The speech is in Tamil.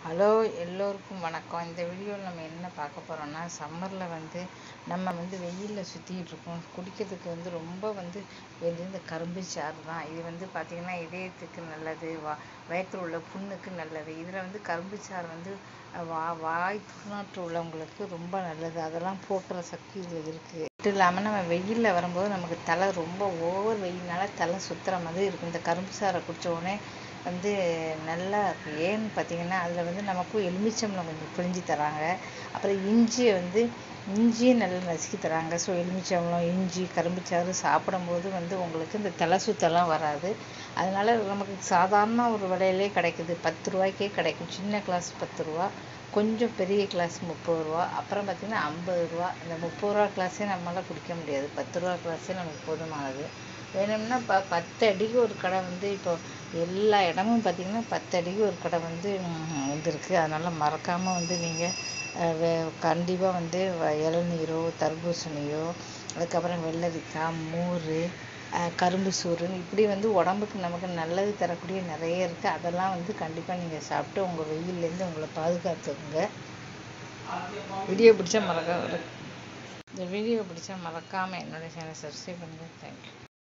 ஹலோ எல்லோருக்கும் வணக்கம் இந்த வீடியோவில் நம்ம என்ன பார்க்க போகிறோம்னா சம்மரில் வந்து நம்ம வந்து வெயிலில் சுற்றிக்கிட்டு இருக்கோம் குடிக்கிறதுக்கு வந்து ரொம்ப வந்து வேண்டியது இந்த கரும்பு சாறு தான் இது வந்து பார்த்திங்கன்னா இதயத்துக்கு நல்லது வா வயிற்றில் உள்ள புண்ணுக்கு நல்லது இதில் வந்து கரும்பு சாறு வந்து வா வாய் துர்நாற்று உள்ளவங்களுக்கு ரொம்ப நல்லது அதெல்லாம் போக்குற சக்தி இதில் இருக்குது மட்டும் இல்லாமல் நம்ம வெயிலில் வரும்போது நமக்கு தலை ரொம்ப ஓவர் வெயில்னால தலை சுற்றுற மாதிரி இருக்கும் இந்த கரும்பு சாறை குடித்த உடனே வந்து நல்லா இருக்கும் ஏன்னு பார்த்தீங்கன்னா அதில் வந்து நமக்கும் எலுமிச்சம்பழம் கொஞ்சம் பிழிஞ்சு தராங்க அப்புறம் இஞ்சியை வந்து இஞ்சியும் நல்லா நசுக்கி தராங்க ஸோ எலுமிச்சம்பழம் இஞ்சி கரும்புச்சாறு சாப்பிடும்போது வந்து உங்களுக்கு இந்த தலை சுத்தெல்லாம் வராது அதனால நமக்கு சாதாரண ஒரு விலையிலே கிடைக்குது பத்து ரூபாய்க்கே கிடைக்கும் சின்ன கிளாஸ் பத்து ரூபா கொஞ்சம் பெரிய கிளாஸ் முப்பது ரூபா அப்புறம் பார்த்திங்கன்னா ஐம்பது ரூபா இந்த முப்பது ரூபா கிளாஸே நம்மளால் குடிக்க முடியாது பத்து ரூபா கிளாஸே நமக்கு போதுமானது வேணும்னா ப பத்து அடிக்கு ஒரு கடை வந்து இப்போ எல்லா இடமும் பார்த்திங்கன்னா பத்து அடிக்கு ஒரு கடை வந்து வந்துருக்கு அதனால் மறக்காமல் வந்து நீங்கள் கண்டிப்பாக வந்து இளநீரோ தர்பூசணியோ அதுக்கப்புறம் வெள்ளரிக்காய் மோர் கரும்பு சோறுன்னு இப்படி வந்து உடம்புக்கு நமக்கு நல்லது தரக்கூடிய நிறைய இருக்குது அதெல்லாம் வந்து கண்டிப்பாக நீங்கள் சாப்பிட்டு உங்கள் வெயிலேருந்து உங்களை பாதுகாத்துக்குங்க வீடியோ பிடிச்சா மறக்க இந்த வீடியோ பிடிச்சா மறக்காமல் என்னோடய சேனல் சப்ஸ்கிரைப் பண்ணுங்கள் தேங்க்யூ